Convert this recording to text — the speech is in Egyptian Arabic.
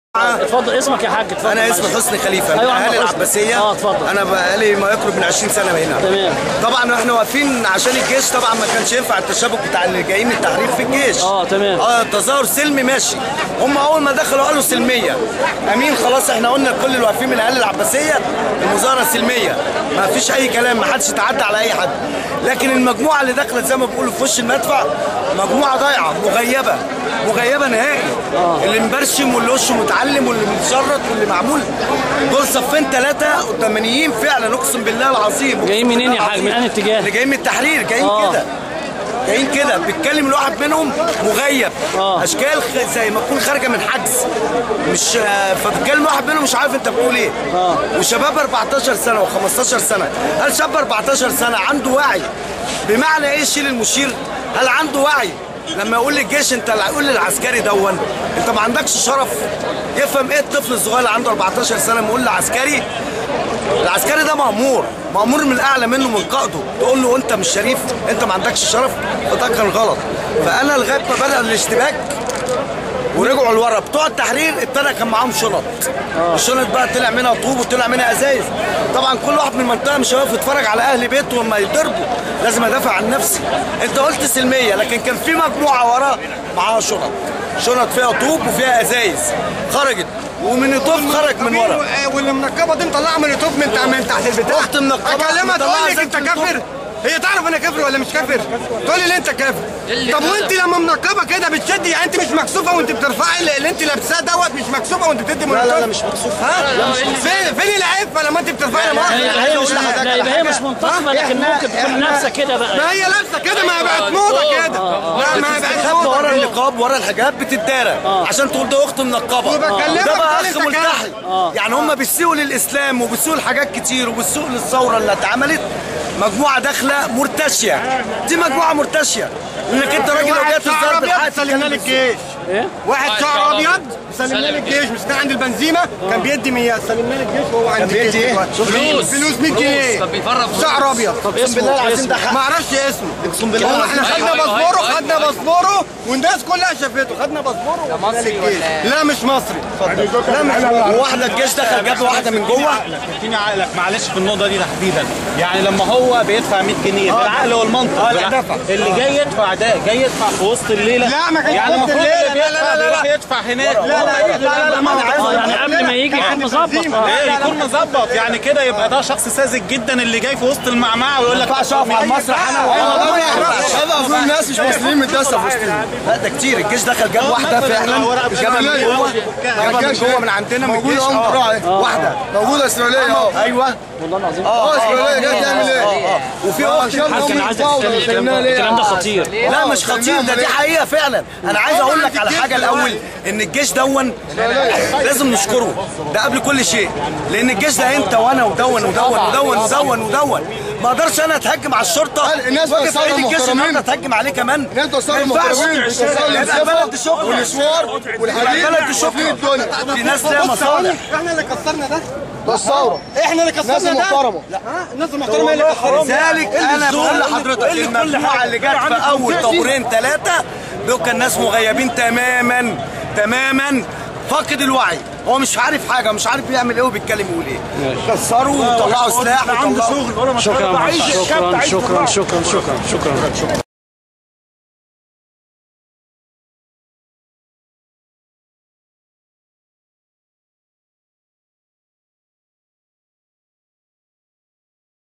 اتفضل اسمك يا حاج اتفضل انا اسمي معلش. حسني خليفه من أيوة، عم اهالي حسني. العباسيه اه اتفضل انا بقالي ما يقرب من 20 سنه هنا تمام طبعا احنا واقفين عشان الجيش طبعا ما كانش ينفع التشابك بتاع اللي جايين من التحرير في الجيش اه تمام اه تظاهر سلمي ماشي هم اول ما دخلوا قالوا سلميه امين خلاص احنا قلنا لكل اللي واقفين من اهالي العباسيه المظاهره سلميه ما فيش اي كلام ما حدش يتعدى على اي حد لكن المجموعه اللي دخلت زي ما بيقولوا في وش المدفع مجموعه ضايعه مغيبه مغيبه نهائي اللي مبرشم واللي وشه متعلم واللي متشرط واللي معمول دول صفين ثلاثه قدامانيين فعلا اقسم بالله العظيم جايين منين يا حاج من انهي اتجاه اللي جايين من التحرير جايين آه. كده جايين كده بيتكلم الواحد منهم مغيب آه. اشكال خ- زي ما تكون خارجه من حجز مش آه، فبتكلم واحد منهم مش عارف انت بتقول ايه آه. وشباب 14 سنه و15 سنه هل شاب 14 سنه عنده وعي بمعنى ايه شيل المشير هل عنده وعي لما يقول للجيش انت يقول للعسكري دون انت ما عندكش شرف يفهم ايه الطفل الصغير اللي عنده 14 سنه لما يقول لعسكري العسكري ده مأمور مأمور من الأعلى منه من قائده تقول له أنت مش شريف أنت ما عندكش شرف فده كان غلط فأنا لغاية ما بدأ الاشتباك ورجعوا لورا بتوع التحرير ابتدى كان معاهم شنط الشنط بقى طلع منها طوب وطلع منها ازايز طبعا كل واحد من المنطقه مش هيقف يتفرج على اهل بيته وما يضربوا لازم ادافع عن نفسي انت قلت سلميه لكن كان في مجموعه ورا معاها شنط شنط فيها طوب وفيها ازايز خرجت ومن الطوب خرج من ورا واللي منقبه دي مطلعه من التوب من تحت من تحت البتاع أخت منقبة اكلمها مطلعة تقول لك زي انت التوب. كافر هي تعرف انا كافر ولا مش كافر تقول لي انت كافر طب وانت لما منقبه كده بتشدي يعني انت مش مكسوفه وانت بترفعي اللي- اللي انت لابساه دوت مش مكسوفه وانت بتدي من لا لا لا التوب؟ مش مكسوف ها فين فين العفه لما انت بترفعي لا يبقى هي مش مؤاخذة؟ لا يبقى هي مش منتقمه لكن ممكن تكون نفسها كده بقى ما هي لابسه كده ما هي بقت موضه كده لا ما هي بقت بتستخبى ورا موضه النقاب ورا الحجاب بتتدارى عشان تقول ده اخت منقبه وبكلمك ده بقى تقول اخ انت ملتحي يعني هم بيسيئوا للاسلام وبيسيئوا لحاجات كتير وبيسيئوا للثوره اللي اتعملت مجموعه داخله مرتشيه دي مجموعه مرتشيه انك انت راجل لو واحد جات شعر الضرب ابيض الحاد سلمنا للجيش ايه واحد شعر ابيض سلمنا للجيش مش كان عند البنزيمه كان بيدي 100 سلمنا للجيش وهو عند بيدي الجيش ايه؟ دلوقتي. فلوس. فلوس 100 جنيه كان بيفرغ فلوس. شعر ابيض طب بالله اسمه العظيم ده اسمه حق ما اعرفش اسمه اقسم بالله هو احنا العظيم. خدنا أيوة، أيوة، باسبوره أيوة، خدنا أيوة. باسبوره والناس كلها شافته خدنا باسبوره ووديناه مصري للجيش. ولا- لا مش مصري لا مش وواحده الجيش دخل جاب واحده من جوه اديني عقلك معلش في النقطه دي تحديدا يعني لما هو بيدفع 100 جنيه بالعقل والمنطق اه، لا بالعقل. دفع. اللي جاي يدفع ده جاي يدفع في وسط الليله لا، ما كانش يعني في وسط المفروض الليلة. اللي لا، لا، بيدفع لا، لا. بيروح يدفع هناك لا لا لا لا لا ما انا عايز اه يعني قبل ما يجي يكون مظبط اه ايه يكون مظبط يعني كده يبقى ده شخص ساذج جدا اللي جاي في وسط المعمعه ويقول لك ما ينفعش اقف على المسرح انا المفروض الناس مش مسلمين متدسه في وسطنا لا ده كتير الجيش دخل جاب واحده فعلا جابها من جوه جابها من جوه من عندنا من الجيش اه واحده موجوده اسرائيليه اهو ايوه والله العظيم اه اسرائيليه جايه تعمل ايه؟ اه اه وفي اخت حاج انا عايزك تتكلم الكلام ده الكلام ده خطير لا مش خطير ده دي حقيقه فعلا انا عايز اقول لك على حاجه الاول ان الجيش دون لازم نشكره ده قبل كل شيء لان الجيش ده انت وانا ودون ودون ودون ودون ودون ما اقدرش انا اتهجم على الشرطه الناس واقف بتوع عيد الجيش المحترمين. النهارده اتهجم عليه كمان الناس بتوع ما ينفعش. المحترمين بيشتغلوا يبقى الزبط بلد شكرا والاسوار والحديد يبقى بلد وفي شكرا الدنيا في ناس ليها مصالح احنا اللي كسرنا ده ده الثوره احنا اللي كسرنا الناس ده المحترمه ها الناس المحترمه هي اللي كسرنا لذلك انا بقول لحضرتك المجموعه اللي جت في اول طابورين ثلاثه دول كان ناس مغيبين تماما تماما فاقد الوعي هو مش عارف حاجه مش عارف بيعمل ايه وبيتكلم يقول ايه كسروا وطلعوا سلاح وطلعوا شكرا شكرا شكرا شكرا شكرا شكرا